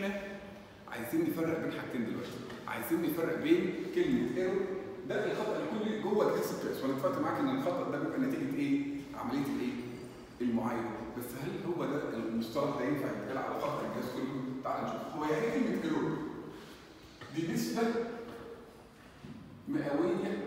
احنا عايزين نفرق بين حاجتين دلوقتي عايزين نفرق بين كلمه ايرور ده الخطا اللي يكون جوه جهاز القياس وانا اتفقت معاك ان الخطا ده بيبقى نتيجه ايه؟ عمليه الايه؟ المعاينه بس هل هو ده المصطلح ده ينفع يتقال على خطا الجهاز كله؟ تعال نشوف هو يعني ايه كلمه ايرور؟ دي نسبه مئويه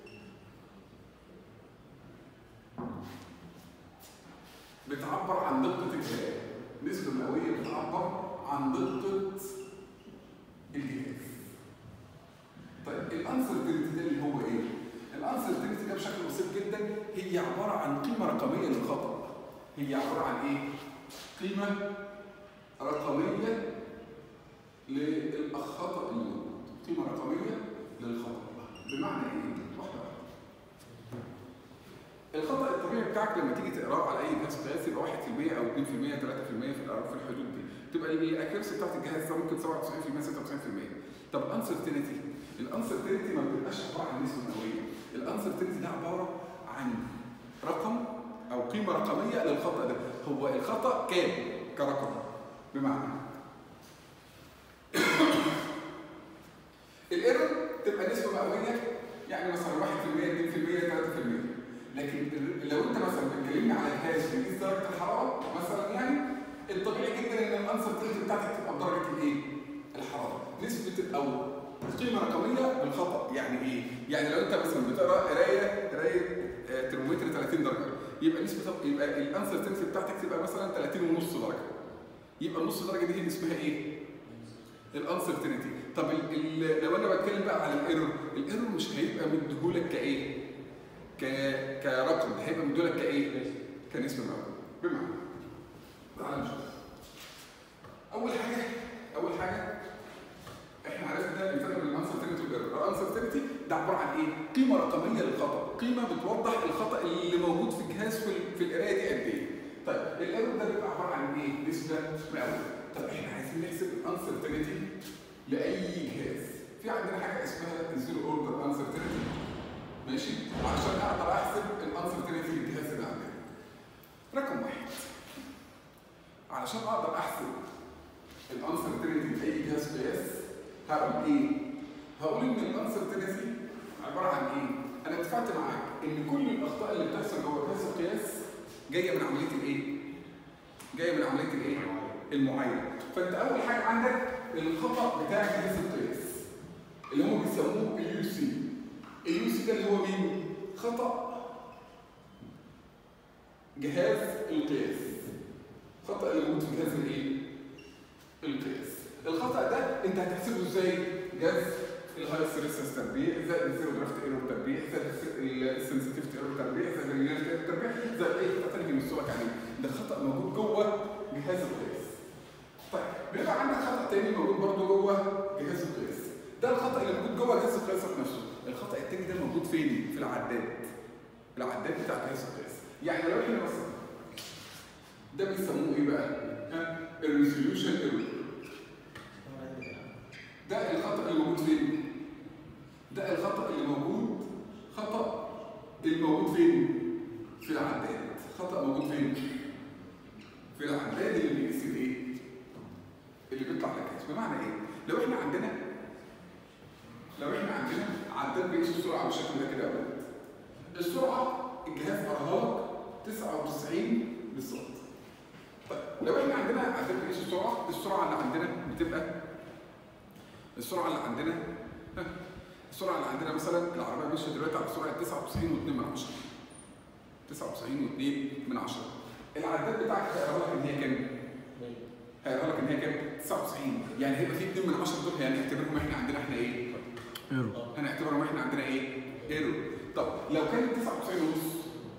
بتعبر عن دقه الكلام نسبه مئويه بتعبر عن دقه الجهاز طيب الانسرتينتي ده اللي هو ايه؟ الانسرتينتي ده بشكل بسيط جدا هي عباره عن قيمه رقميه للخطا. هي عباره عن ايه؟ قيمه رقميه للخطا الموجود. قيمه رقميه للخطا. بمعنى ايه؟ واحده واحده. الخطا الطبيعي بتاعك لما تيجي تقراه على اي جهاز قياسي يبقى 1% او 2% 3% في الأرقام في الحدود دي. تبقى الاكيرسي بتاعت الجهاز ده ممكن 97% 96%. طب الانسرتينتي الانسرتينتي ما بتبقاش عباره عن نسبه مئويه الانسرتينتي ده عباره عن رقم او قيمه رقميه للخطا ده هو الخطا كام كرقم بمعنى الايرور تبقى نسبه مئويه يعني مثلا 1% 2% 3% لكن لو انت مثلا بتكلمني على جهاز بيقيس درجه الحراره مثلا يعني الطبيعي جدا ان الانسرتينتي بتاعتك تبقى بدرجه الايه؟ الحراره نسبه او قيمه رقميه بالخطا يعني ايه؟ يعني لو انت مثلا بتقرا قرايه قرايه آه، ترمومتر 30 درجه يبقى نسبه يبقى الانسرتينتي بتاعتك تبقى مثلا 30 ونص درجه يبقى النص درجه دي هي اسمها ايه؟ الانسرتينتي طب ال ال لو انا بتكلم بقى على الايرور الايرور مش هيبقى مديهولك كايه؟ ك كرقم ده هيبقى مديهولك كايه؟ كنسبه مئويه بمعنى تعال نشوف اول حاجه اول حاجه احنا عرفنا الفرق بين الانسرتينتي والايرور الانسرتينتي ده عباره عن ايه قيمه رقميه للخطا قيمه بتوضح الخطا اللي موجود في الجهاز في, ال- في القرايه دي قد ايه طيب الايرور ده بيبقى عباره عن ايه نسبه مئويه طب احنا عايزين نحسب الانسرتينتي لاي جهاز في عندنا حاجه اسمها الزيرو اوردر انسرتينتي ماشي وعشان اقدر احسب الانسرتينتي للجهاز اللي عندنا رقم واحد علشان اقدر احسب الانسرتينتي لاي جهاز قياس هقول ايه؟ هقول ان الانسرتينتي عباره عن ايه؟ انا اتفقت معاك ان كل الاخطاء اللي بتحصل جوه جهاز القياس جايه من عمليه الايه؟ جايه من عمليه الايه؟ المعاينه فانت اول حاجه عندك الخطا بتاع جهاز القياس اللي هم بيسموه اليو سي اليو سي ده اللي هو مين؟ خطا جهاز القياس خطا اللي موجود في جهاز الايه؟ القياس الخطا ده انت هتحسبه ازاي؟ جهاز الهاي ستريس تربيع زائد الزيرو درافت ايرور تربيع زائد السنسيتيفيتي ايرور تربيع زائد الريليشن ايرور تربيع زائد اي خطا تاني بيمسوك عليه ده خطا موجود جوه جهاز القياس طيب بيبقى عندك خطا تاني موجود برضه جوه جهاز القياس ده الخطا اللي موجود جوه جهاز القياس ذات نفسه الخطا التاني ده موجود فين؟ في العداد العداد بتاع جهاز القياس يعني لو احنا مثلا ده بيسموه ايه بقى؟ ها؟ الريزوليوشن ايرور ده الخطا اللي موجود فين؟ ده الخطا اللي موجود خطا الموجود فين؟ في العداد خطا موجود فين؟ في العداد اللي بيقيس الايه؟ اللي بيطلع لك بمعنى ايه؟ لو احنا عندنا لو احنا عندنا عداد بيقيس السرعه بالشكل ده كده يا ولد السرعه الجهاز قراها لك 99 بالظبط طيب لو احنا عندنا عداد بيقيس السرعه السرعه اللي عندنا بتبقى السرعه اللي عندنا ها، السرعه اللي عندنا مثلا العربيه ماشيه دلوقتي على سرعه 99 و2 من 10 99 و2 من 10 العداد بتاعك هيقرا لك ان هي كام؟ هيقرا لك ان هي كام؟ 99 يعني هيبقى في 2 من 10 دول هنعتبرهم احنا عندنا احنا ايه؟ ايرور هنعتبرهم احنا عندنا ايه؟ ايرور طب لو كانت 99 ونص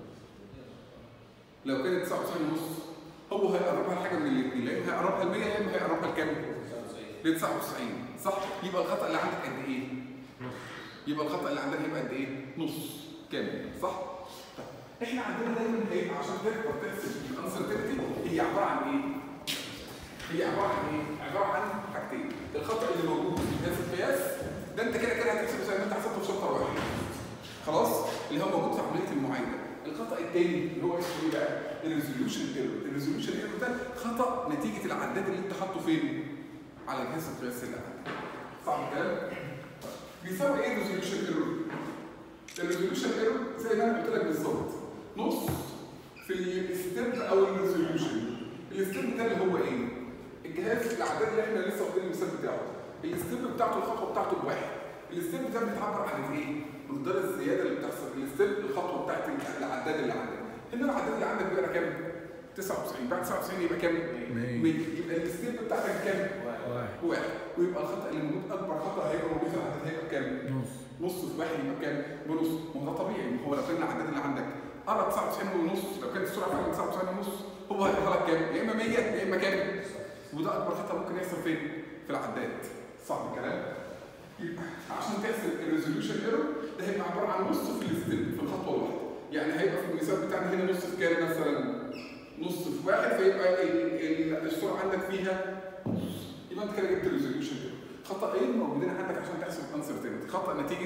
لو كانت 99 ونص هو هيقربها لحاجه من الاثنين لا اما هيقربها ل 100 يا اما هيقربها لكام؟ ل 99 صح؟ يبقى الخطا اللي عندك قد ايه؟ يبقى الخطا اللي عندنا هيبقى قد ايه؟ نص كامل صح؟ طيب احنا عندنا دايما هيبقى عشان تقدر تحسب الانسرتينتي هي عباره عن ايه؟ هي عباره عن ايه؟ عباره عن حاجتين الخطا اللي موجود في جهاز القياس ده انت كده كده هتحسبه زي ما انت حسبته في شابتر واحد خلاص اللي هو موجود في عمليه المعاينه الخطا الثاني اللي هو اسمه ايه بقى؟ الريزوليوشن ايرور الريزوليوشن ايرور ده خطا نتيجه العداد اللي انت حاطه فين؟ على جهاز القياس اللي عندك صح الكلام؟ بيساوي ايه الريزوليوشن ايرور؟ الريزوليوشن ايرور زي ما انا قلت لك بالظبط نص في الستيب او الريزوليوشن الستيب ده اللي هو ايه؟ الجهاز الاعداد اللي احنا لسه واخدين المثال بتاعه الستيب بتاعته الخطوه بتاعته بواحد الستيب ده بيتعبر عن ايه؟ مقدار الزياده اللي بتحصل في الستيب الخطوه بتاعت العداد اللي عندك هنا العداد اللي عندك بيبقى كام؟ 99 بعد 99 يبقى كام؟ 100 يبقى الستيب بتاعتك كام؟ واحد واحد ويبقى الخطا اللي موجود اكبر خطا هيبقى موجود في العدد هيبقى بكام؟ نص نص في واحد يبقى كام؟ بنص ما هو ده طبيعي ما هو لو كان العداد اللي عندك قرب 99 ونص لو كانت السرعه فعلا 99 ونص هو هيبقى لك كام؟ يا اما 100 يا اما كام؟ وده اكبر خطا ممكن يحصل فين؟ في العداد صح الكلام؟ يبقى عشان تحسب الريزوليوشن ايرور ده هيبقى عباره عن نص في الستيب في الخطوه الواحده يعني هيبقى في المثال بتاعنا هنا نص في كام مثلا؟ نص في واحد فيبقى ال- ال- السرعه عندك فيها نص يبقى انت كده جبت الريزوليوشن ايرور خطأين موجودين عندك عشان تحسب الانسرتينتي خطأ نتيجه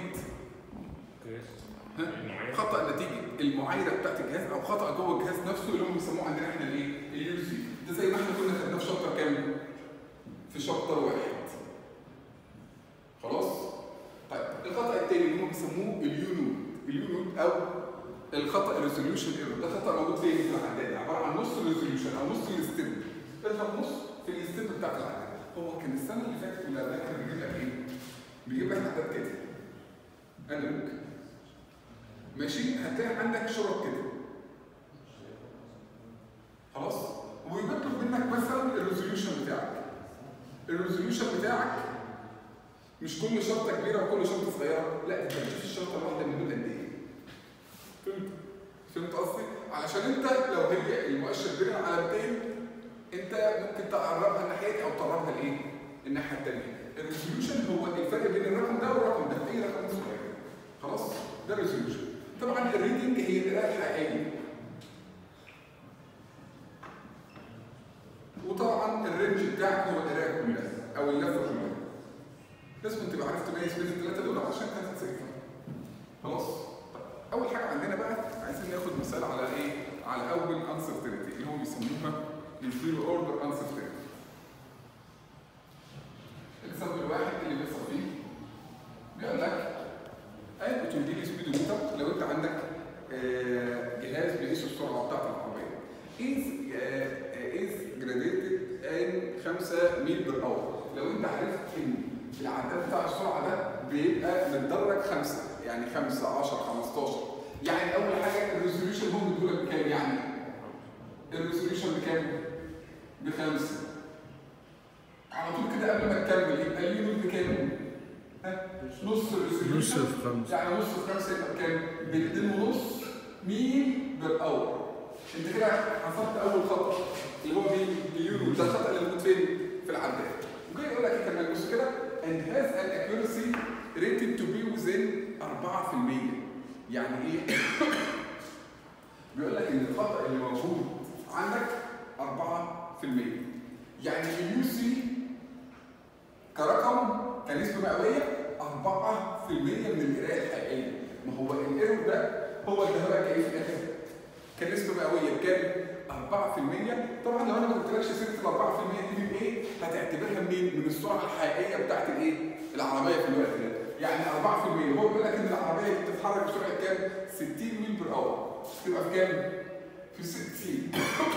ها؟ خطأ نتيجة المعايرة بتاعت الجهاز أو خطأ جوه الجهاز نفسه اللي هم بيسموه عندنا احنا الايه؟ اليو سي ده زي ما احنا كنا خدناه في شابتر كام؟ في شابتر واحد خلاص؟ طيب الخطأ التاني اللي هم بيسموه اليو نود اليو نود أو الخطأ الريزوليوشن ايرور ده خطأ موجود فين في العداد عبارة عن نص الريزوليوشن أو نص الستيب اضرب نص في الستيب بتاعت العداد هو كان السنة اللي فاتت ولا ده كان بيجيب لك ايه؟ بيجيب لك عداد كده أنالوج ماشي هتلاقي عندك شرط كده خلاص ويطلب منك مثلا الريزوليوشن بتاعك الريزوليوشن بتاعك مش كل شرطه كبيره وكل شرطه صغيره لا انت بتشوف الشرطه الواحده من دول قد ايه فهمت فهمت قصدي علشان انت لو هي المؤشر بين على 200 انت ممكن تقربها ناحيه او تقربها لايه الناحيه الثانيه الريزوليوشن هو الفرق بين الرقم ده والرقم ده اي رقم صغير خلاص ده الريزوليوشن طبعا الريدنج هي القراءه الحقيقيه وطبعا الرينج بتاعك هو القراءه كلها او اللفه كلها لازم تبقى عارف تميز بين الثلاثه دول عشان هتتسجل خلاص طيب اول حاجه عندنا بقى عايزين ناخد مثال على ايه على اول انسرتينتي اللي هم بيسموها الفيرو اوردر انسرتينتي الاكزامبل الواحد اللي بيحصل فيه بيقول لك اي اوتوموبيل سبيدوميتر لو انت عندك آه، جهاز بيقيس السرعه بتاعت العربيه is uh, is graded ان 5 ميل بير اور لو انت عرفت ان العداد بتاع السرعه ده بيبقى متدرج 5 يعني 5 10 15 يعني اول حاجه الريزوليوشن هو مديهولك بكام يعني؟ الريزوليوشن بكام؟ بخمسه على طول كده قبل ما تكمل يبقى اليونت بكام؟ ها؟ نص نص الريزوليوشن في خمسة يعني نص في خمسه يبقى بكام؟ باتنين ونص ميل بالاور انت كده حصلت اول خطا اللي هو مين؟ اليورو ده الخطا اللي موجود فين؟ في العداد وجاي يقول لك ايه كمان بص كده and has an accuracy rated to be within 4% يعني ايه؟ بيقول لك ان الخطا اللي موجود عندك 4% يعني اليو سي كرقم كنسبه مئويه 4% من القراءه الحقيقيه ما هو الايرور ده هو اللي هبقى ايه في الاخر كنسبه مئويه بكام 4% طبعا لو انا ما قلتلكش سيره ال 4% دي من ايه هتعتبرها منين من السرعه الحقيقيه بتاعت الايه العربيه في الوقت ده يعني 4% هو بيقول لك ان العربيه بتتحرك بسرعه كام 60 ميل بر اور تبقى في كام في 60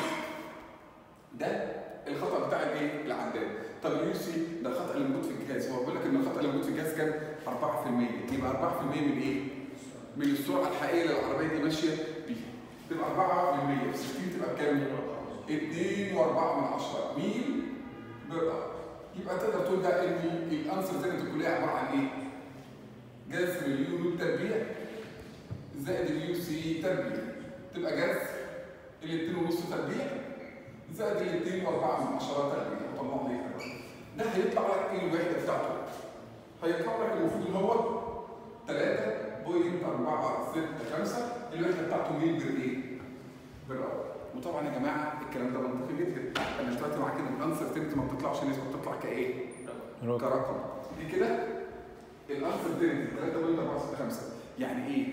ده الخطا بتاع الايه العداد طب اليو سي ده الخطا اللي موجود في الجهاز هو بيقول لك ان الخطا اللي موجود في الجهاز كام 4% يبقى 4% من ايه من السرعه الحقيقيه اللي العربيه دي ماشيه بيها تبقى 4% في 60 تبقى بكام 2.4 من 10 ميل بر اور يبقى تقدر تقول ده ان الانسر زي الكليه عباره عن ايه جذر اليو نوت تربيع زائد اليو سي تربيع تبقى جذر ال 2.5 تربيع زائد ال 2.4 من 10 تربيع طلع لي ده هيطلع لك ايه الوحده بتاعته؟ هيطلع لك المفروض ان هو 3.465 الوحده بتاعته ميل بر ايه؟ بر اور وطبعا يا جماعه الكلام ده منطقي جدا انا دلوقتي معاك ان الانسر تنت ما بتطلعش نسبه بتطلع كايه؟ رقم كرقم دي كده الانسر تنت 3.465 يعني ايه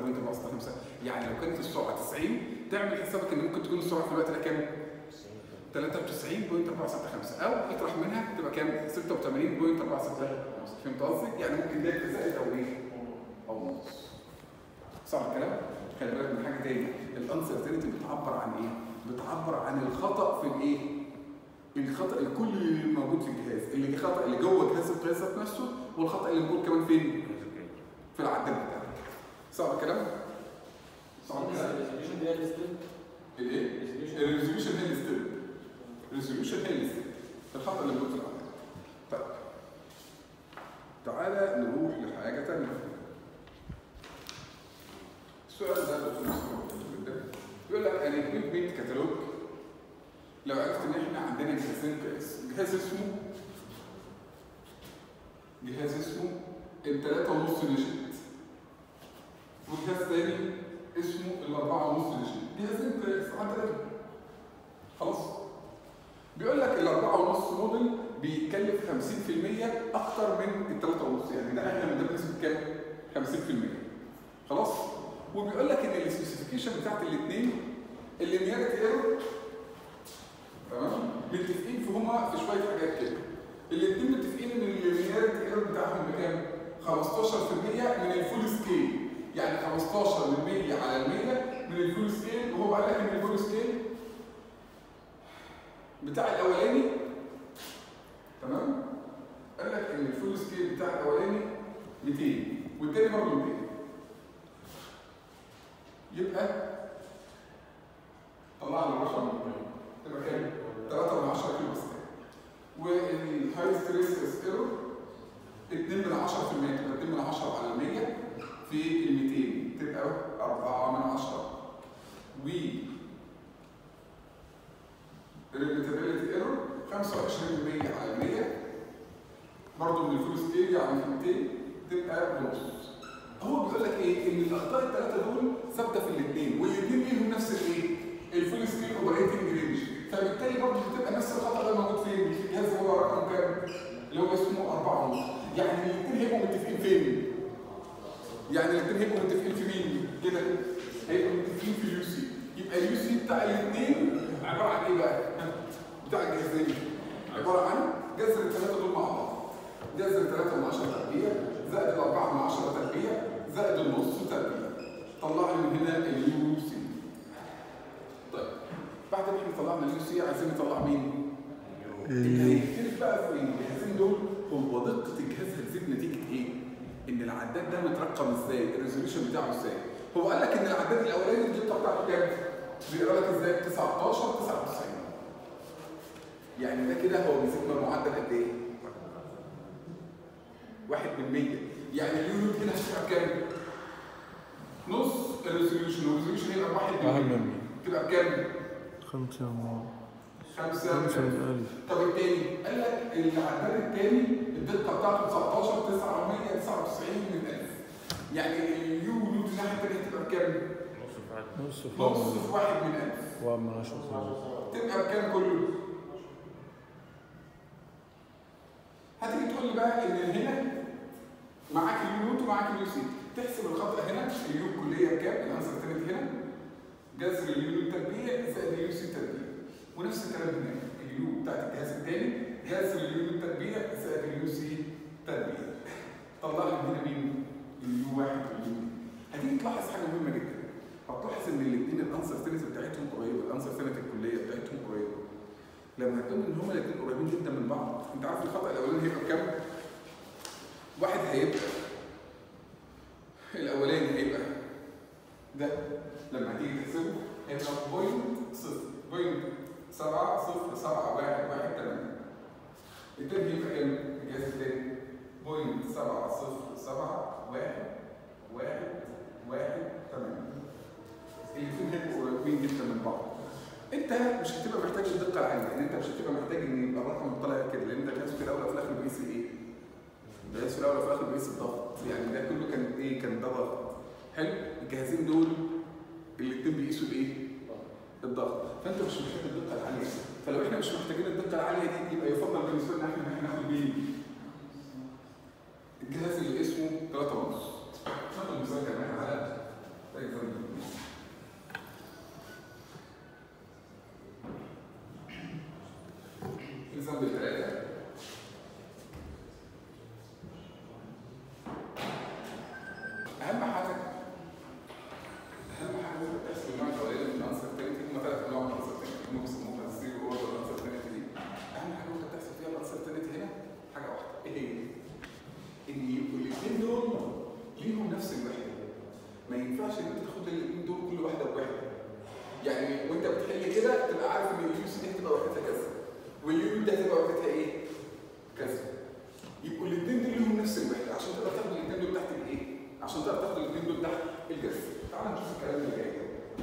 3.465 يعني لو كانت السرعه 90 تعمل حسابك ان ممكن تكون السرعه في الوقت ده كام 93.465 او اطرح منها تبقى كام 86.465 فهمت قصدي يعني ممكن ده يبقى زائد او ايه او نص صح الكلام خلي بالك من حاجه تاني الانسرتينتي بتعبر عن ايه بتعبر عن الخطا في الايه الخطا الكلي اللي موجود في الجهاز اللي خطا اللي جوه جهاز القياس ذات نفسه والخطا اللي موجود كمان فين في العداد بتاعك صح الكلام صح الكلام الايه الريزوليوشن هي الستيب الريزوليوشن هي الستيب الخطا اللي موجود في العداد طيب تعالى نروح لحاجه ثانيه السؤال ده بخصوص جدا يقول لك ان اكويبمنت كتالوج لو عرفت ان احنا عندنا جهازين قياس جهاز اسمه جهاز اسمه التلاتة ونص نشت وجهاز تاني اسمه الأربعة ونص نشت جهازين قياس عدد خلاص بيقول لك الأربعة ونص موديل بيكلف 50% أكتر من التلاتة ونص يعني ده احنا بندرس بكام؟ 50% خلاص؟ وبيقول لك ان السبيسيفيكيشن بتاعت الاثنين اللينياريتي ايرور تمام متفقين في هما في شويه حاجات كده الاثنين متفقين ان اللينياريتي ايرور بتاعهم بكام 15% من الفول سكيل يعني 15 من 100 على ال 100 من الفول سكيل وهو قال لك ان الفول سكيل بتاع الاولاني تمام قال لك ان الفول سكيل بتاع الاولاني 200 والتاني برضه 200 يبقى طلع لي الرقم تبقى كام؟ 3 من 10 كيلو بس والهاي ستريس ايرور 2 من 10% تبقى 2 من 10 على 100 في ال 200 تبقى 4 من 10 و الريبيتابيلتي ايرور 25% على 100 برضه من الفول سكيل يعني في 200 تبقى نص هو بيقول لك ايه ان الاخطاء الثلاثه دول ثابته في الاثنين والاثنين ليهم نفس الايه الفول سكيل اوبريتنج رينج فبالتالي برضه بتبقى نفس الخطا ده موجود فين في الجهاز اللي هو رقم كام اللي هو اسمه 4 ونص يعني الاثنين هيبقوا متفقين فين يعني الاثنين هيبقوا متفقين في مين كده هيبقوا متفقين في اليو سي يبقى اليو سي بتاع الاثنين عباره عن ايه بقى بتاع الجهازين عباره عن جذر الثلاثه دول مع بعض جذر 3 من 10 تربيع زائد الأربعة من 10 تربيع زائد النص تربيع طلع لي من هنا اليو سي طيب بعد ما احنا طلعنا اليو سي عايزين نطلع مين؟ اللي هيختلف بقى في الجهازين دول هو دقة الجهاز هتزيد نتيجة ايه؟ ان العداد ده مترقم ازاي؟ الريزوليوشن بتاعه ازاي؟ هو قال لك ان العداد الاولاني الدقة بتاعته كام؟ بيقرا لك ازاي؟ 19 99 يعني ده كده هو بيزيد معدل قد ايه؟ واحد من 100 يعني اليونت هنا هتبقى بكام؟ نص الريزوليوشن والريزوليوشن هيبقى واحد من 100 تبقى بكام؟ خمسة من خمسة خمسة من من ألف طب التاني قال لك العداد التاني الدقة بتاعته 19 999 من 1000 يعني اليو نوت الناحية التانية هتبقى بكام؟ نص في نص واحد في واحد من 1000 واحد من عشرة تبقى بكام كله؟ هتيجي تقول لي بقى ان هنا معاك اليو نوت ومعاك اليو سي تحسب الخطأ هنا اليو الكلية بكام؟ الانسر التالت هنا جذر اليو نوت تربيع زائد اليو سي تربيع ونفس الكلام هنا اليو بتاعت الجهاز الثاني جذر اليو نوت تربيع زائد اليو سي تربيع طلع لي هنا مين؟ اليو واحد واليو اثنين. هتيجي تلاحظ حاجة مهمة جدا هتلاحظ ان الاثنين الانسر سنت بتاعتهم قريبة الانسر سنت الكلية بتاعتهم قريبة لما هتقول ان هما الاثنين قريبين جدا من بعض انت عارف الخطأ الاولاني هيبقى بكام؟ واحد هيبقى الاولاني هيبقى ده لما هتيجي تحسبه هيبقى بوينت صفر بوينت سبعة صفر سبعة واحد واحد تمانية التاني هيبقى كام؟ الجهاز التاني بوينت سبعة صفر سبعة واحد واحد واحد تمانية الاثنين هيبقوا قريبين جدا من بعض انت مش هتبقى محتاج الدقه العاليه لان انت مش هتبقى محتاج ان يبقى الرقم طالع كده لان انت جهاز في الاول وفي الاخر بيقيس ايه؟ جهاز في الاول وفي الاخر بيقيس الضغط يعني ده كله كان ايه؟ كان ده ضغط حلو الجهازين دول الاثنين بيقيسوا الايه؟ الضغط فانت مش محتاج الدقه العاليه فلو احنا مش محتاجين الدقه العاليه دي يبقى يفضل بالنسبه لنا احنا ان احنا ناخد بيه الجهاز اللي اسمه 3 ونص ناخد مثال كمان على طيب ثلاثة أهم حاجة أهم حاجة بتحصل النوع الأولاني من الأنسر التاني هم ثلاث أنواع من الأنسر التاني هم بيسموها الزيرو أوردر الأنسر التاني دي أهم حاجة ممكن تحصل فيها الأنسر التاني هنا حاجة واحدة إيه هي؟ إن يبقوا الاثنين دول ليهم نفس الوحدة ما ينفعش إن أنت تاخد الاثنين دول كل واحدة بواحدة يعني وأنت بتحل كده تبقى عارف إن اليو سي دي هتبقى وحدتها كذا واليو دي هتبقى وحدتها إيه؟ كذا يبقوا الاثنين دول ليهم نفس الوحدة عشان تقدر تاخد الاثنين دول تحت الإيه؟ عشان تقدر تاخد الاثنين دول تحت الجذر تعال نشوف الكلام اللي جاي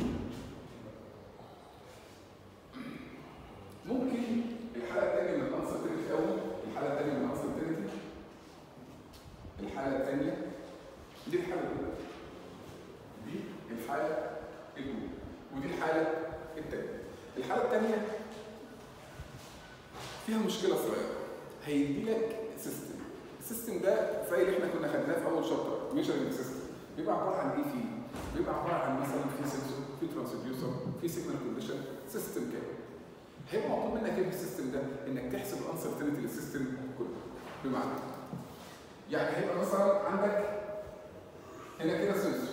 ممكن الحالة الثانية من الأنسر تريتي أول الحالة الثانية من الأنسر تريتي الحالة الثانية دي الحالة الأولى دي الحالة الأولى ودي الحالة الثانية الحالة الثانية فيها مشكلة صغيرة هيدي لك سيستم السيستم ده زي اللي احنا كنا خدناه في اول شابتر ميجرنج سيستم بيبقى عباره عن ايه فيه؟ بيبقى عباره عن مثلا في سنسور في ترانسديوسر في سيجنال كونديشن سيستم كده هيبقى مطلوب منك ايه في السيستم ده؟ انك تحسب الانسرتينتي للسيستم كله بمعنى يعني هيبقى مثلا عندك هنا كده سنسور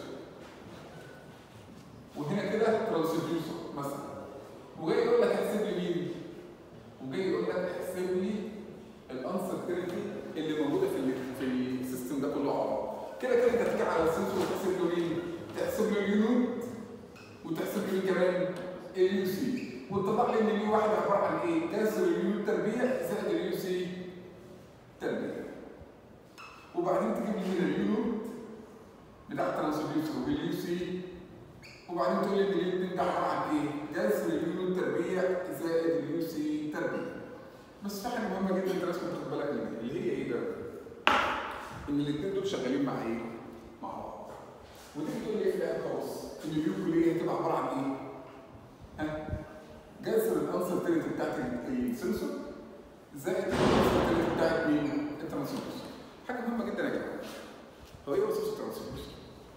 وهنا كده ترانسديوسر مثلا وجاي يقول لك احسب لي مين؟ وجاي يقول لك احسب لي الانسرتينتي اللي موجوده في في السيستم ده كله على بعض كده كده انت هتيجي على السنسور وتحسب له مين؟ تحسب له اليونت وتحسب له مين كمان؟ اليو سي وتطلع لي ان اليو واحد عباره عن ايه؟ كسر اليو تربيع زائد اليو سي تربيع وبعدين تجيب لي هنا اليونت بتاع الترانسديوسر واليو سي وبعدين تقول لي ان اليو ده عباره عن ايه؟ جذر اليو تربيع زائد اليو سي تربيع بس في حاجه مهمه جدا انت لازم تاخد بالك منها اللي هي ايه بقى؟ ان الاثنين دول شغالين مع ايه؟ مع بعض. ودي بتقول لي ايه في الاخر خالص؟ ان اليو كليه هتبقى عباره عن ايه؟ ها؟ جذر الانسرتينتي بتاعت السنسور زائد الانسرتينتي بتاعت مين؟ الترانسديوسر. حاجه مهمه جدا يا جماعه. هو ايه وظيفه الترانسديوسر؟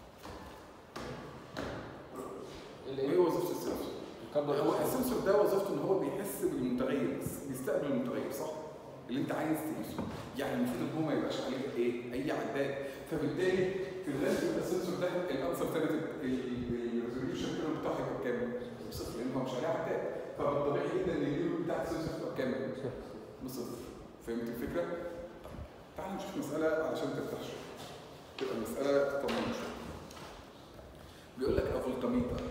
ايه وظيفه السنسور؟ هو السنسور ده وظيفته ان هو بيحس بالمتغير بس بيستقبل المتغير صح؟ اللي انت عايز تقيسه يعني المفروض ان هو ما يبقاش عليه ايه؟ اي عداد فبالتالي في الغالب يبقى السنسور ده الانسر ثابت الريزوليوشن كده بتاعه هيبقى بكام؟ بصفر لان هو مش عليه عداد فبالطبيعي جدا ان اليورو بتاع السنسور تبقى بكام؟ بصفر فهمت الفكره؟ تعال نشوف مساله علشان تفتح شويه تبقى المساله تطمن شويه بيقول لك افولتاميتر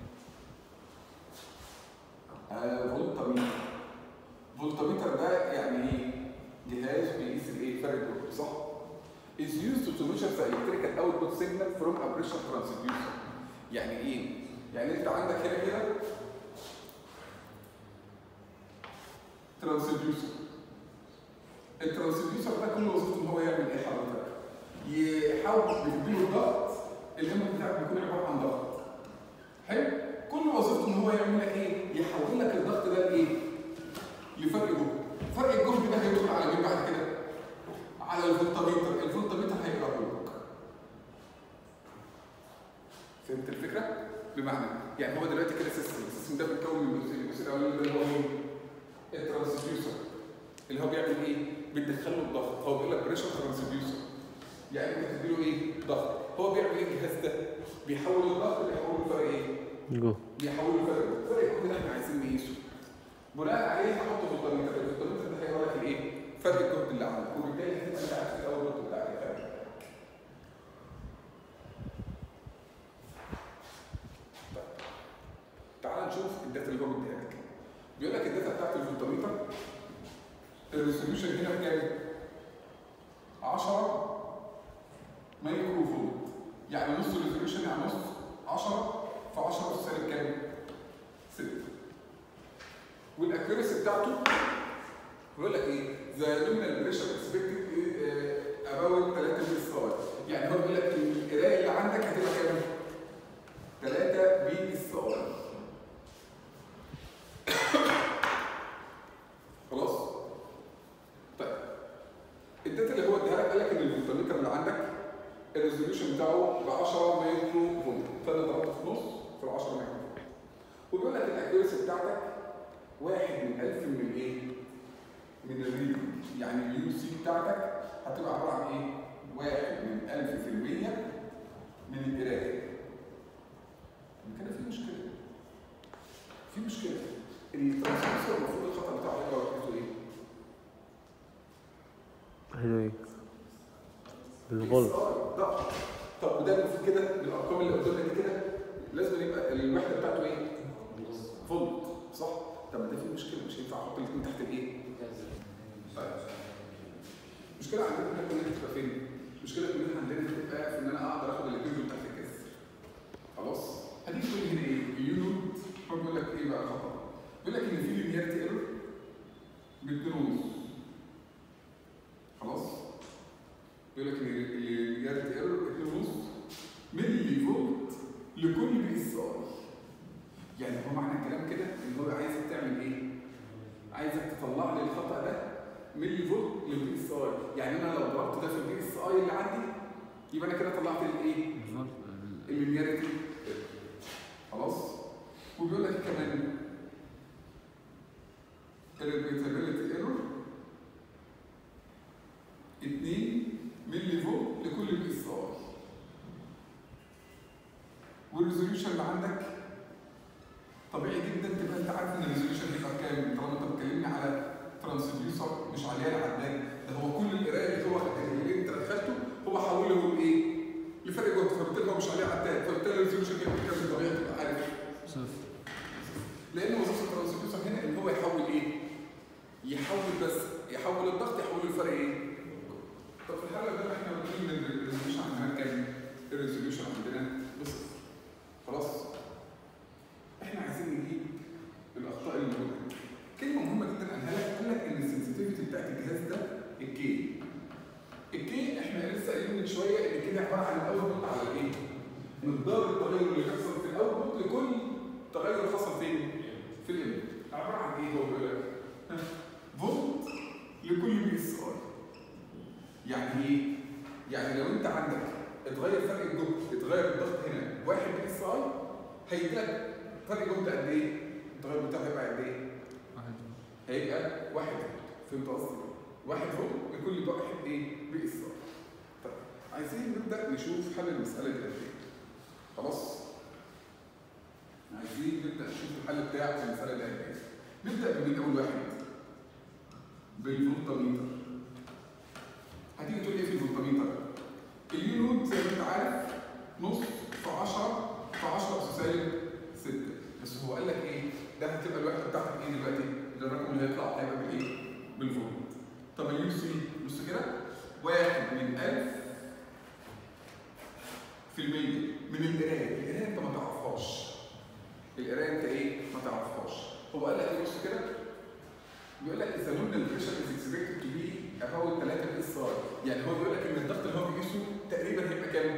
فولتاميتر فولتاميتر ده يعني ايه؟ جهاز بيقيس الايه؟ فرق الجهد صح؟ is used to measure the electrical output signal from a pressure transducer يعني ايه؟ يعني انت عندك هنا كده ترانسديوسر الترانسديوسر ده كل وظيفته ان هو يعمل ايه حضرتك؟ يحاول يديله الضغط الامر بتاعك بيكون عباره عن ضغط حلو؟ كل وظيفته ان هو يعمل لك ايه؟ يحول لك الضغط ده لايه؟ لفرق جهد. فرق الجهد ده هيدخل على مين بعد كده؟ على الفولتاميتر، الفولتاميتر هيقراه لك. فهمت الفكره؟ بمعنى يعني هو دلوقتي كده سيستم، السيستم ده بيتكون من جزئين، الجزء الاولاني ده اللي هو مين؟ الترانسديوسر اللي هو بيعمل ايه؟ بتدخل له الضغط، هو بيقول لك بريشر ترانسديوسر. يعني انت بتديله ايه؟ ضغط، هو بيعمل ايه الجهاز ده؟ بيحول الضغط بيحوله لفرق ايه؟ جو بيحولوا الفرق الفرق الجهد ده احنا عايزين نقيسه بناء عليه هحطه في الترميتر الترميتر ده هيقول لك الايه فرق الجهد اللي عندك وبالتالي هتبقى انت عارف الاول الجهد بتاعك الفرق طيب تعال نشوف الداتا اللي هو مديها لك بيقول لك الداتا بتاعت الفولتميتر الريزوليوشن هنا بكام 10 مايكرو فولت يعني نص الريزوليوشن يعني نص 10 في 10 في سالب كام؟ 6 والاكيورسي بتاعته بيقول لك ايه؟ ذا نومينال بريشر اكسبكتد اباوت 3 بي اس اي يعني هو بيقول لك القرايه اللي عندك هتبقى كام؟ 3 بي اس اي خلاص؟ طيب الداتا اللي هو اداها لك قال لك ان الفولتميتر اللي عندك الريزوليوشن بتاعه ب 10 مايكرو فولت فانا ضربت في نص في ال 10 مايكرو فولت. وبيقول لك الاكيورسي بتاعتك واحد من 1000 من الايه؟ من الريدنج يعني اليو سي بتاعتك هتبقى عباره عن ايه؟ واحد من 1000 في المية من القرايه كده في مشكله في مشكله الترانسفير المفروض الخطا بتاعه يبقى وحدته ايه؟ حلو ايه بالغلط ده طب وده المفروض كده بالارقام اللي قدامنا دي كده لازم يبقى الوحده بتاعته ايه؟ فولت صح؟ طب ما ده في مشكله مش هينفع احط الاثنين تحت الايه؟ طيب المشكله عندنا احنا كلنا تبقى فين؟ المشكله كلنا عندنا تبقى في ان انا اقدر اخد الاثنين دول تحت الجذر خلاص؟ هتيجي تقول لي هنا ايه؟ اليونت هو بيقول لك ايه بقى خطا؟ بيقول لك ان في لينيارتي ايرور باتنين ونص خلاص؟ بيقول لك ان اللينيارتي ايرور اتنين ونص ملي فولت لكل بي اس اي يعني هو معنى الكلام كده ان هو عايزك تعمل ايه؟ عايزك تطلع لي الخطا ده ملي فولت للبي اس اي يعني انا لو ضربت ده في البي اس اي اللي عندي يبقى انا كده طلعت الايه؟ اللينياريتي خلاص وبيقول لك كمان الريبيتابيلتي ايرور 2 ملي فولت لكل بي اس اي والريزوليوشن اللي عندك طبيعي جدا تبقى انت عارف ان الريزوليوشن هيبقى كام طالما انت بتكلمني على ترانسديوسر مش عليها العداد ده هو كل القرايه اللي هو اللي انت دخلته هو حوله لايه؟ لفرق جهد فبالتالي هو مش عليه عداد فبالتالي الريزوليوشن هيبقى كام طبيعي تبقى عارف صفر لان وظيفه الترانسديوسر هنا ان هو يحول ايه؟ يحول بس يحول الضغط يحوله لفرق ايه؟ طب في الحاله ده احنا بنقول ان الريزوليوشن عندنا كام؟ الريزوليوشن عندنا بصفر خلاص؟ احنا عايزين نجيب الاخطاء اللي موجوده كلمه مهمه جدا قالها لك قال لك ان السنسيتيفيتي بتاعت الجهاز ده الكي الكي احنا لسه قايلين من شويه ان كده عباره عن الاوتبوت على الايه؟ مقدار التغير اللي بيحصل في الاوتبوت لكل تغير حصل فين؟ في الانبوت عباره عن ايه هو بيقول لك؟ ها؟ فولت لكل بي اس اي يعني ايه؟ يعني لو انت عندك اتغير فرق الجهد اتغير الضغط هنا واحد بي اس اي هيجي لك فرق جهد قد ايه؟ التغير بتاعه هيبقى قد ايه؟ واحد هيبقى واحد فهمت قصدي؟ واحد فوق لكل بقى واحد ايه؟ بي اس اي. طيب عايزين نبدا نشوف حل المساله دي قد ايه. خلاص؟ عايزين نبدا نشوف الحل بتاع المساله دي قد ايه. نبدا من اول واحد بالفولتميتر. هتيجي تقول ايه في الفولتميتر؟ اليونت زي ما انت عارف نص في 10 في 10 اس سالب 6 بس هو قال لك ايه؟ ده هتبقى الوحده بتاعتك ايه دلوقتي؟ ده الرقم اللي هيطلع هيبقى بالايه؟ بالفولت. طب اليو سي بص كده واحد من 1000 في المية من القرايه، القرايه انت ما تعرفهاش. القرايه انت ايه؟ ما تعرفهاش. هو قال لك ايه بص كده؟ بيقول لك اذا نون البريشر از اكسبكتد تو بي اباوت 3 بي اس اي، يعني هو بيقول لك ان الضغط اللي هو بيقيسه تقريبا هيبقى كام؟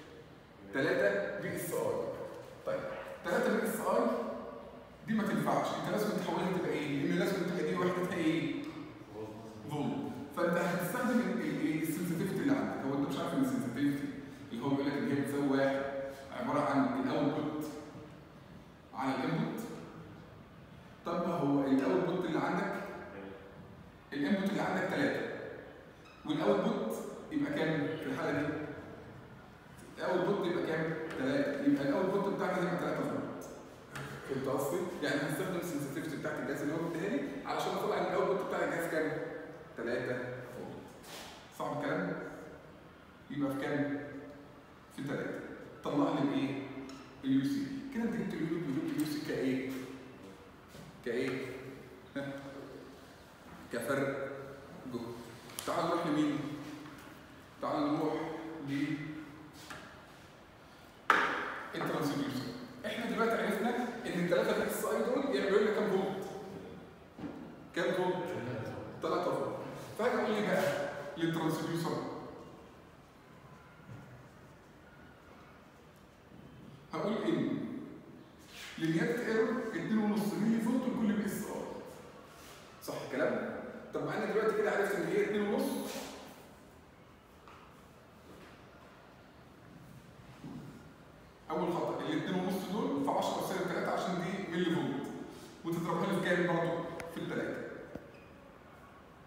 3 بي اس اي. طيب 3 بي اس اي دي ما تنفعش انت لازم تحولها تبقى ايه؟ لان لازم تبقى دي وحدتها ايه؟ فولت فانت هتستخدم السنسيتيفيتي اللي عندك هو انت مش عارف ان السنسيتيفيتي اللي هو بيقول لك ان هي بتساوي واحد عباره عن الاوتبوت على الانبوت طب ما هو الاوتبوت اللي عندك الانبوت اللي عندك 3 والاوتبوت يبقى كام في الحاله دي؟ الاوتبوت يبقى كام؟ 3 يبقى الاوتبوت بتاعنا يبقى 3 فولت فهمت قصدي؟ يعني هنستخدم السنسيتيفيتي بتاعت الجهاز اللي هو مديها لي علشان اطلع ان الاوتبوت بتاع الجهاز كام؟ 3 فولت. صعب الكلام؟ يبقى في كام؟ في 3. طلع لي الايه؟ اليو سي. كده انت جبت اليو جبت اليو سي كايه؟ كايه؟ كفرق جهد. تعال نروح لمين؟ تعال نروح ل الترانسديوسر. احنا دلوقتي عرفنا ان الثلاثه بي اس اي دول يعملوا لنا كام فولت؟ كام فولت؟ 3 فولت. فاجي اقول لي بقى للترانسديوسر هقول ان لينيات ايرور 2.5 ملي فولت لكل بي اس اي. صح الكلام؟ طب ما انا دلوقتي كده عرفت ان هي 2.5 اول خطا ال 2.5 دول في 10 سالب 3 عشان دي ملي فولت وتضربها لي في كام برضه؟ في الثلاثه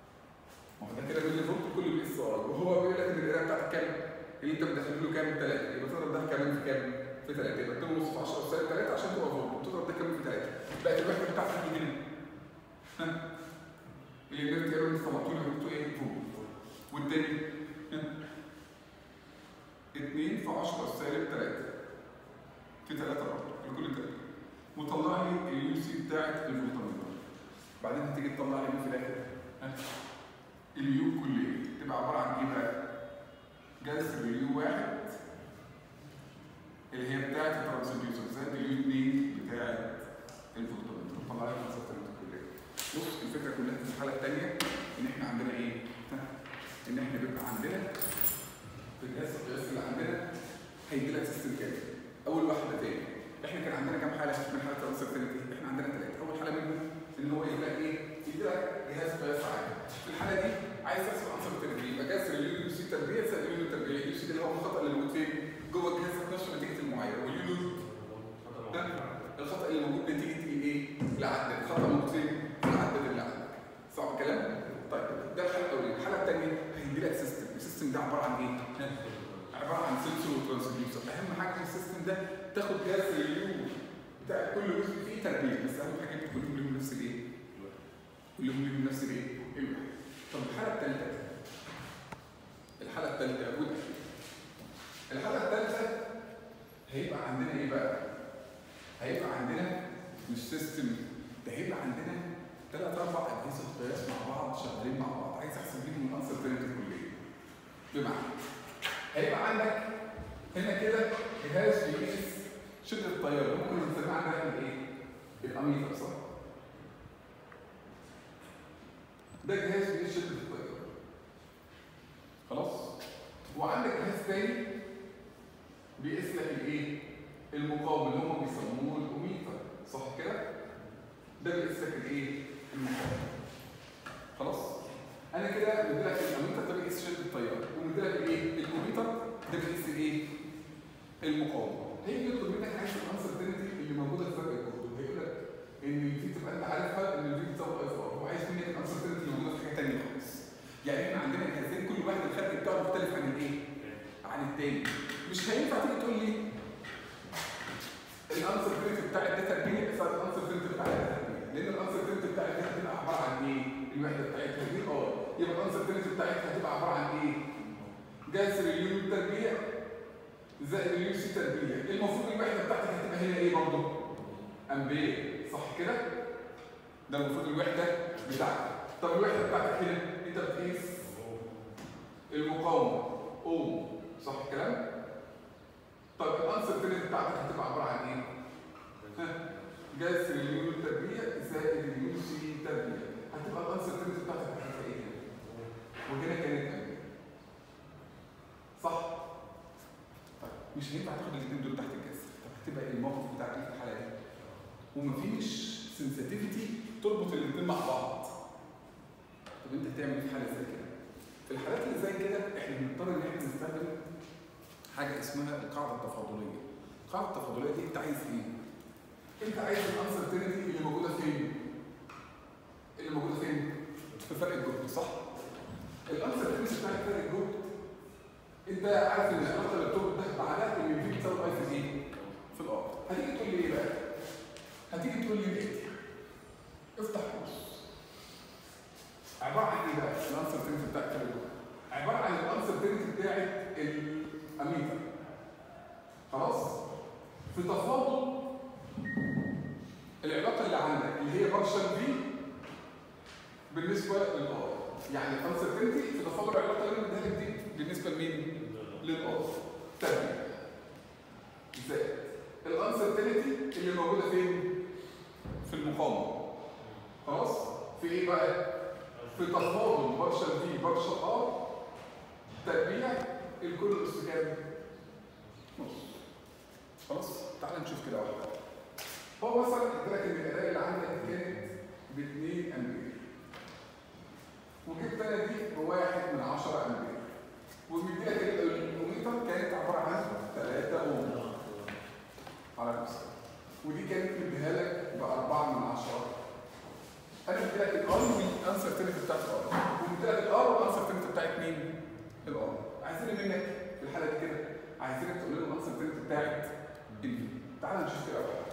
اي وهو بيقول لك ان القرايه بتاعتك كام؟ اللي انت مدخل له كام؟ 3 يبقى تضرب ده كمان في كام؟ في 3 يبقى 2 ونص في 10 أس 3 عشان تبقى فوق تضرب ده كمان في 3 بقت الوحده بتاعتك دي هنا ها اللي الناس قالوا انت طلعتوا لي جبتوا ايه؟ فوق والتاني ها 2 في 10 أس 3 في 3 برضه لكل 3 وطلع لي اليو سي بتاعت الفولتمتر بعدين هتيجي تطلع لي مين في الاخر ها؟ اليو كليه تبقى عباره عن ايه بقى؟ جذر اليو واحد اللي هي بتاعت الترانسديوسر زائد اليو 2 بتاعت الفولتمتر طلع لي الفولتمتر الكليه بص الفكره كلها في الحاله الثانيه ان احنا عندنا ايه؟ ها؟ ان احنا بيبقى عندنا في الجهاز القياسي اللي عندنا هيجي لك سيستم كامل اول واحده تاني احنا كان عندنا كام حاله من حاله الانسرتينتي احنا عندنا ثلاثه اول حاله منهم ان هو يجي لك ايه يجي لك جهاز قياس عادي في الحاله دي عايز تحسب انسرتينتي يبقى جذر اليو سي تربيع زائد اليو تربيع اليو سي ده اللي هو الخطا اللي موجود فين جوه الجهاز ذات نفسه نتيجه المعايره واليو ده الخطا اللي موجود نتيجه ايه العدد الخطا موجود فين في العدد اللي عندك صح الكلام طيب ده الحاله الاولانيه الحاله الثانيه هيجي لك سيستم السيستم ده عباره عن ايه عباره عن سنسور وترانسديوسر اهم حاجه في السيستم ده تاخد جهاز اليو بتاع كل جزء فيه تربيه بس اهم حاجه انت كلهم لهم نفس الايه؟ كلهم لهم نفس الايه؟ الوحده. طب الحاله الثالثه الحاله الثالثه يا بودي الحاله الثالثه هيبقى عندنا ايه بقى؟ هيبقى عندنا مش سيستم ده هيبقى عندنا ثلاث اربع اجهزه قياس مع بعض شغالين مع بعض عايز احسب بيهم الانسر ترينتي الكليه بمعنى هيبقى عندك هنا كده جهاز بيقيس شدة التيار ممكن نسميه عندنا الايه؟ الاميتر صح؟ ده جهاز بيقيس شدة التيار خلاص؟ وعندك جهاز تاني بيقيس لك الايه؟ المقاوم اللي هم بيسموه الاوميتر صح كده؟ ده بيقيس لك الايه؟ المقاوم خلاص؟ انا كده مديلك الاميتر ده بيقيس شدة التيار ومديلك الايه؟ الاوميتر ده بيقيس الايه؟ المقاومه هيجي يطلب منك عايز الانسرتينتي اللي موجوده في فرق الجهد هيقول لك ان الفي تبقى انت عارفها ان الفي بتساوي اي فار هو عايز منك الانسرتينتي اللي موجوده في حاجه ثانيه خالص يعني احنا عندنا جهازين كل واحد الخارج بتاعه مختلف عن الايه؟ عن الثاني مش هينفع تيجي تقول لي الانسرتينتي بتاع ده تربيه صار الانسرتينتي بتاع ده تربيه لان الانسرتينتي بتاع ده هتبقى عباره عن ايه؟ الوحده بتاعتها دي اه يبقى الانسرتينتي بتاعتها هتبقى عباره عن ايه؟ جذر اليو تربيع زائد اليو سي تربيع المفروض الوحده بتاعتك هتبقى هنا ايه برضه؟ امبير صح كده؟ ده المفروض الوحده بتاعتك طب الوحده بتاعتك هنا انت بتقيس المقاومه اوم صح الكلام؟ طب الانسرتينتي بتاعتك هتبقى عباره عن ايه؟ ها؟ جذر اليو تربيع زائد اليو سي تربيع هتبقى الانسرتينتي بتاعتك هتبقى ايه هنا؟ وهنا كانت امبير صح؟ مش هينفع تاخد الاثنين دول تحت الجذر طب هتبقى ايه الموقف بتاعك ايه في الحاله دي ومفيش سنسيتيفيتي تربط الاثنين مع بعض طب انت هتعمل ايه في حاله زي كده في الحالات اللي زي كده احنا بنضطر ان احنا نستخدم حاجه اسمها القاعده التفاضليه القاعده التفاضليه دي انت عايز ايه انت عايز الانسرتينتي اللي موجوده فين اللي موجوده فين في فرق الجهد صح الانسرتينتي بتاع فرق الجهد انت عارف ان العلاقه اللي بتربط ده بعدها ان الفي بتساوي اي في ايه؟ في الارض هتيجي تقول لي ايه بقى؟ هتيجي تقول لي ايه؟ افتح قوس عباره عن ايه بقى؟ الانسرتينتي بتاعت الفرق عباره عن الانسرتينتي بتاعت الاميتر خلاص؟ في تفاضل العلاقه اللي عندك اللي هي بارشل في بالنسبه للار يعني الانسرتينتي في تفاضل العلاقه اللي انا مديها لك دي بالنسبه لمين؟ للار تربيع زائد الانسرتينتي اللي موجوده فين؟ في المقاومه خلاص؟ في ايه بقى؟ في تفاضل بارشل في بارشل ار تربيع الكل اس كام؟ نص خلاص؟ تعال نشوف كده واحده واحده هو مثلا قلت لك ان القرايه اللي عندك كانت ب 2 امبير وجبت انا دي بواحد من 10 امبير ومديلك الاوميتر كانت عباره عن 3 اوم على نفسك ودي كانت مديها لك ب 4 من 10 انا مديلك الار والانسرتينتي بتاعت الار ومديلك الار والانسرتينتي بتاعت مين؟ ايه منك في الحاله دي كده عايزينك تقول لنا الانسرتينتي بتاعت الفي تعال نشوف كده بقى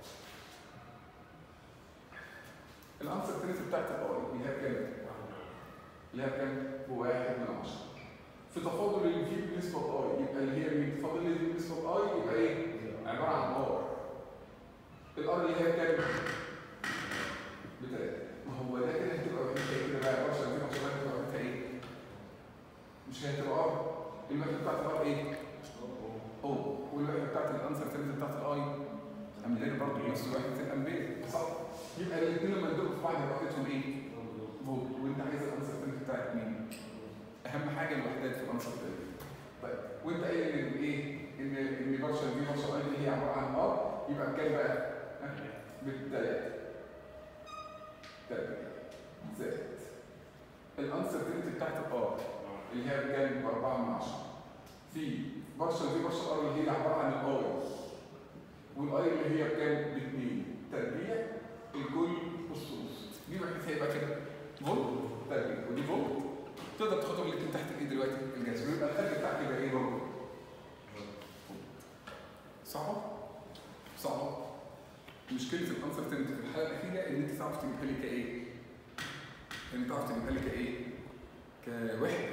الانسرتينتي بتاعت الاي اللي هي كام؟ اللي هي كام؟ بواحد من عشرة في تفاضل الفي بالنسبه لاي يبقى اللي هي مين؟ تفاضل الفي بالنسبه لاي يبقى ايه؟ عباره عن ار الار اللي هي كام؟ بتلاته ما هو ده كده هتبقى وحدتها كده بقى 10 دي 10 هتبقى وحدتها ايه؟ مش هي هتبقى ار الوحده بتاعت الار ايه؟ او والوحده بتاعت الانسر تنزل بتاعت الاي امبير برضه نفس وحده الامبير صح؟ يبقى الاثنين لما يضربوا في بعض يبقى وحدتهم ايه؟ فولت وانت عايز الانسر تنزل بتاعت مين؟ اهم حاجه الوحدات في الانسر تنزل طيب وانت قايل ان ايه؟ ان ان بارشل دي بارشل اي دي هي عباره عن ار يبقى بكام بقى؟ بالتلاته تلاتة زائد الانسرتينتي بتاعت الار اللي هي بكام؟ بأربعة من عشرة في برشا دي برشا ار اللي هي عبارة عن الاي والاي اللي هي بكام؟ باتنين تربيع الكل والصوص دي وحدتها هيبقى كده فولت تربيع ودي فولت تقدر تاخدهم الاثنين تحت الايد دلوقتي الجهاز ويبقى الخارج بتاعك يبقى ايه برضه؟ صعبة؟ صعبة مشكله الانسرتينتي في الحاله الاخيره ان انت تعرف تجيبها لي كايه؟ ان تعرف تجيبها لي كايه؟ كوحده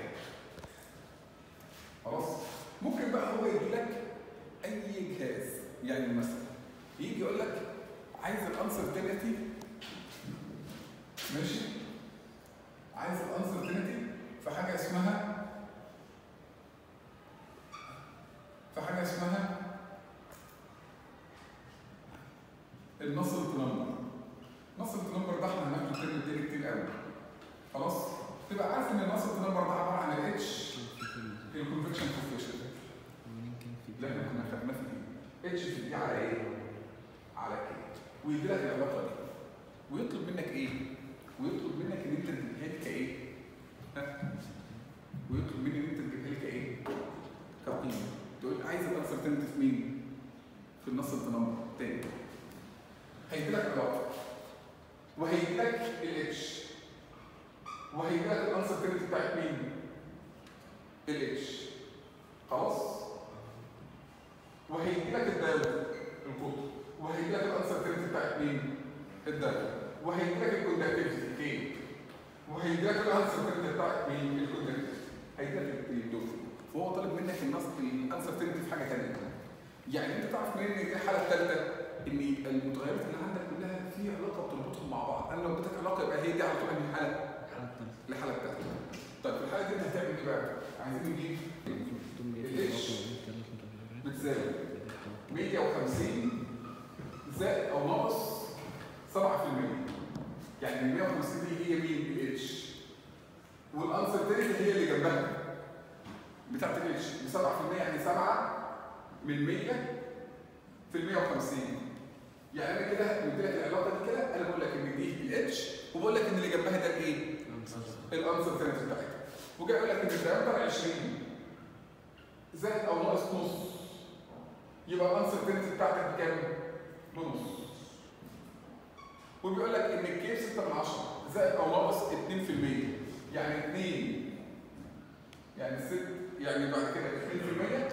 خلاص؟ ممكن بقى هو يجي لك اي جهاز يعني مثلا يجي يقول لك عايز الانسرتينتي ماشي؟ عايز الانسرتينتي في حاجه اسمها في حاجه اسمها النصر نمبر نصر نمبر ده احنا هناخده الترم التاني كتير قوي خلاص تبقى عارف ان النصر نمبر ده عباره عن الاتش الكونفكشن كوفيشنت اللي احنا كنا خدناه في دي اتش في دي على ايه؟ على كده ويدي لك العلاقه دي ويطلب منك ايه؟ ويطلب منك ان انت تجيبها لي كايه؟ ها؟ ويطلب مني ان انت تجيبها لي كايه؟ كقيمه تقول عايز الانسرتينتي في مين؟ في النصر نمبر تاني هيدي لك علاقه وهيدي لك الاتش وهيدي لك الانسرتينتي بتاعت مين؟ الاتش خلاص؟ وهيدي لك الداله القطر وهيدي لك الانسرتينتي بتاعت مين؟ الداله وهيدي لك الكوندكتيفيتي كي وهيدي لك الانسرتينتي بتاعت مين؟ الكوندكتيفيتي هيدي لك الاثنين دول فهو طالب منك النص الانسرتينتي في حاجه ثانيه يعني انت تعرف منين ان دي الحاله الثالثه ان المتغيرات اللي عندك كلها في علاقه بتربطهم مع بعض انا لو اديتك علاقه يبقى هي دي على طول انهي حاله؟ الحاله الثالثه طيب في الحاله دي انت هتعمل ايه بقى؟ عايزين نجيب الاتش بتساوي 150 زائد او ناقص 7% يعني ال 150 دي هي مين؟ الاتش والانسرتينتي هي اللي جنبها بتاعت الاتش ب 7% يعني 7 من 100 في ال 150 يعني انا كده قلت لك العلاقه دي كده انا بقول لك ان دي الاتش وبقول لك ان اللي جنبها ده الايه؟ الانسرتينتي بتاعتها وجاي اقول لك ان الدايمتر 20 زائد او ناقص نص يبقى الانسرتينتي بتاعتك بكام؟ بنص وبيقول لك ان الكيف 6 من 10 زائد او ناقص 2% يعني 2 يعني 6 يعني بعد كده 2%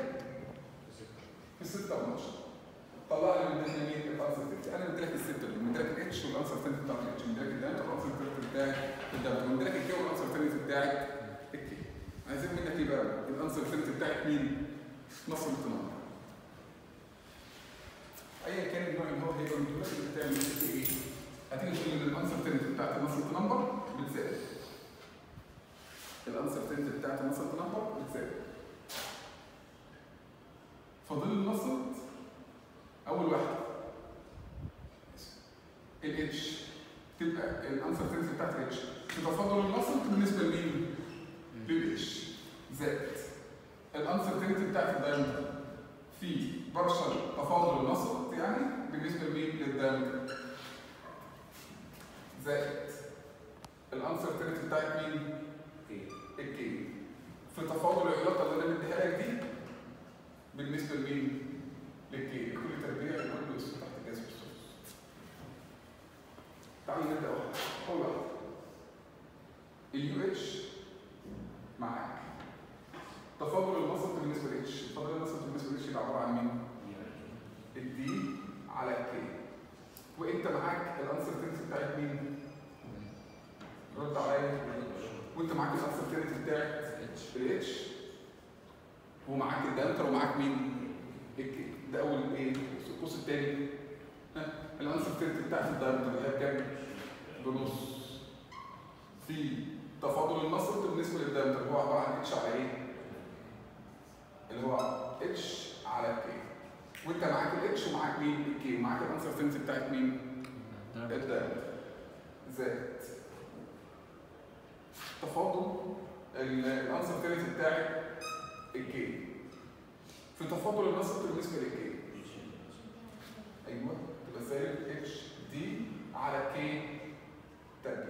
في 6 من 10 طلع لي من ضمن مين الانسرتينتي انا مديلك السته دول مديلك الاتش والانسرتينتي بتاعت الاتش مديلك الداتا والانسرتينتي بتاعت الداتا ومديلك الكي والانسرتينتي بتاعت الكي عايزين منك ايه بقى الانسرتينتي بتاعت مين نص التنمر ايا كان النوع اللي هو هيبقى مديلك اللي بتعمل فيه ايه هتيجي تقول ان الانسرتينتي بتاعت النص التنمر بتساوي الانسرتينتي بتاعت النص التنمر بتساوي فاضل النصت اول واحده الاتش تبقى الانسرتينتي بتاعت الاتش تتفاضل النصت بالنسبه لمين؟ للاتش زائد الانسرتينتي بتاعت الدايمتر في برشا تفاضل النصت يعني بالنسبه لمين؟ للدايمتر زائد الانسرتينتي بتاعت مين؟ الكي في تفاضل العلاقه اللي انا مديها لك دي بالنسبه لمين؟ للكي كل تربيع لكل اسم تحت جذب الصوص تعالوا نبدا واحده اول واحده اليو اتش معاك تفاضل بالنسبه لاتش الفاضل النصف بالنسبه لاتش يبقى عباره عن مين؟ الدي على الكي وانت معاك الانسرتينتي بتاعت مين؟ رد عليا وانت معاك الانسرتينتي بتاعت الاتش ومعاك الدالتر ومعاك مين؟ الكي ده اول ايه؟ القوس الثاني الانسرتينتي بتاعت الدالتر اللي هي بكام؟ بنص في تفاضل النصر بالنسبه للدالتر هو عباره عن اتش على ايه؟ اللي هو اتش على كي وانت معاك الاتش ومعاك مين؟ الكي ومعاك الانسرتينتي بتاعت مين؟ الدالتر زائد تفاضل الانسرتينتي بتاعت الكي في تفاضل النصر بالنسبه للكي ايوه تبقى سالب اتش دي على كي تربيع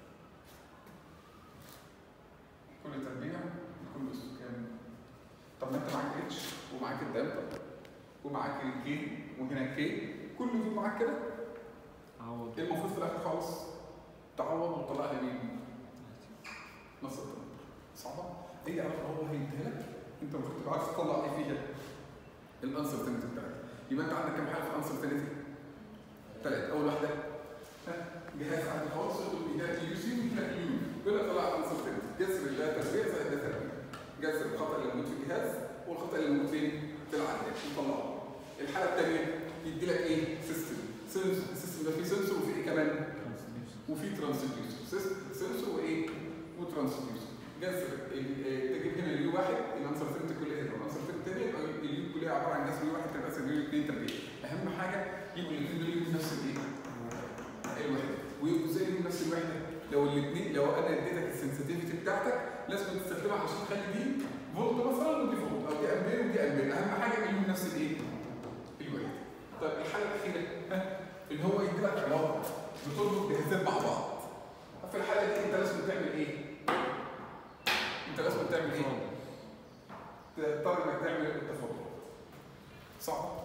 كل تربيع كل اسلوب كام طب ما انت معاك اتش ومعاك الدلتا ومعاك الكي وهنا الكي كل دول معاك كده عوض ايه المفروض في الاخر خالص تعوض وتطلع لي مين نص الدلتا صعبه اي علاقه هو هيديها لك انت المفروض تبقى عارف تطلع ايه فيها الانسرتينتي بتاعتك يبقى انت عندك كام حاله في الانسرتينتي ثلاث اول واحده ها، جهاز عندي خالص يقول لي ده يو سي وده يو يقول لك طلع انسرتينتي جسر ده تربيع زائد ده تربيع جسر الخطا اللي موجود في الجهاز والخطا اللي موجود فين في العداد وطلعه الحاله الثانيه يدي لك ايه سيستم السيستم ده فيه سنسور وفيه ايه كمان وفي ترانسديوسر سنسور وايه وترانسديوسر جذر ال- آه، تجيب هنا اليو واحد الانسرتينتي كلها هنا والانسرتينتي الثانيه يبقى اليو كلها عباره عن جذر يو واحد تبقى اليو اثنين تربيع اهم حاجه يبقوا الاثنين دول يبقوا نفس الايه؟ الوحده ويبقوا زي يبقوا نفس الوحده لو الاثنين لو انا اديتك السنسيتيفيتي بتاعتك لازم تستخدمها عشان تخلي دي فولت مثلا ودي فولت او دي امبير ودي امبير اهم حاجه يبقوا نفس الايه؟ الوحده طيب الحاله الاخيره ها؟ ان هو يدي لك علاقه بتربط جهازين مع بعض في الحاله دي انت لازم تعمل ايه؟ انت لازم تعمل ايه؟ تضطر انك تعمل التفاضل صعب